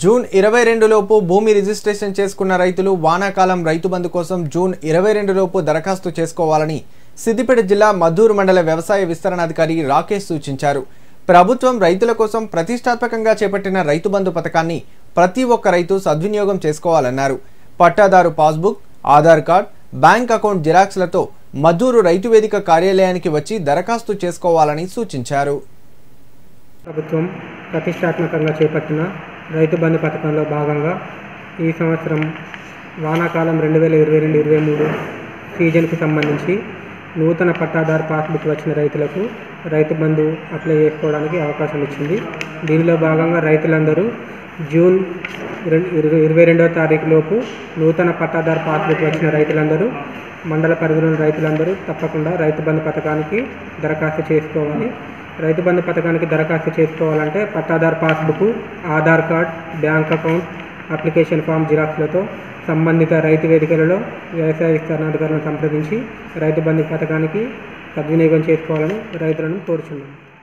June ఇరవై లోపు భూమి రిజిస్ట్రేషన్ చేసుకున్న రైతులు వానాకాలం రైతు బంధు కోసం జూన్ ఇరవై లోపు దరఖాస్తు చేసుకోవాలని సిద్దిపేట జిల్లా మద్దూరు మండల వ్యవసాయ విస్తరణాధికారి రాకేష్ సూచించారు ప్రభుత్వం రైతుల కోసం ప్రతిష్టాత్మకంగా చేపట్టిన రైతు బంధు పథకాన్ని ప్రతి ఒక్క రైతు సద్వినియోగం చేసుకోవాలన్నారు పట్టాదారు passbook Aadhaar card bank account జిరాక్స్లతో మద్దూరు రైతు వేదిక కార్యాలయానికి వచ్చి దరఖాస్తు చేసుకోవాలని సూచించారు ప్రభుత్వం ప్రతిష్టాత్మకంగా చేపట్టిన రైతు బంధు పథకంలో భాగంగా ఈ సంవత్సరం వానాకాలం రెండు వేల ఇరవై రెండు ఇరవై మూడు సీజన్కి సంబంధించి నూతన పట్టాదారు పాస్బుక్ వచ్చిన రైతులకు రైతు బంధు అప్లై చేసుకోవడానికి అవకాశం ఇచ్చింది దీనిలో భాగంగా రైతులందరూ జూన్ రెం- ఇరవై ఇరవై రెండవ తారీఖు లోపు నూతన పట్టాదారు పాస్బుక్ వచ్చిన రైతులందరూ మండల పరిధిలోని రైతులందరూ తప్పకుండా రైతు బంధు పథకానికి దరఖాస్తు చేసుకోవాలి రైతు బంధు పథకానికి దరఖాస్తు చేసుకోవాలంటే పట్టాదారు passbook Aadhaar card bank account application form జిరాక్స్లతో సంబంధిత రైతు వేదికలలో వ్యవసాయ విస్తరణాధికారులను సంప్రదించి రైతు బంధు పథకానికి సద్వినియోగం చేసుకోవాలని రైతులను కోరుచున్నాను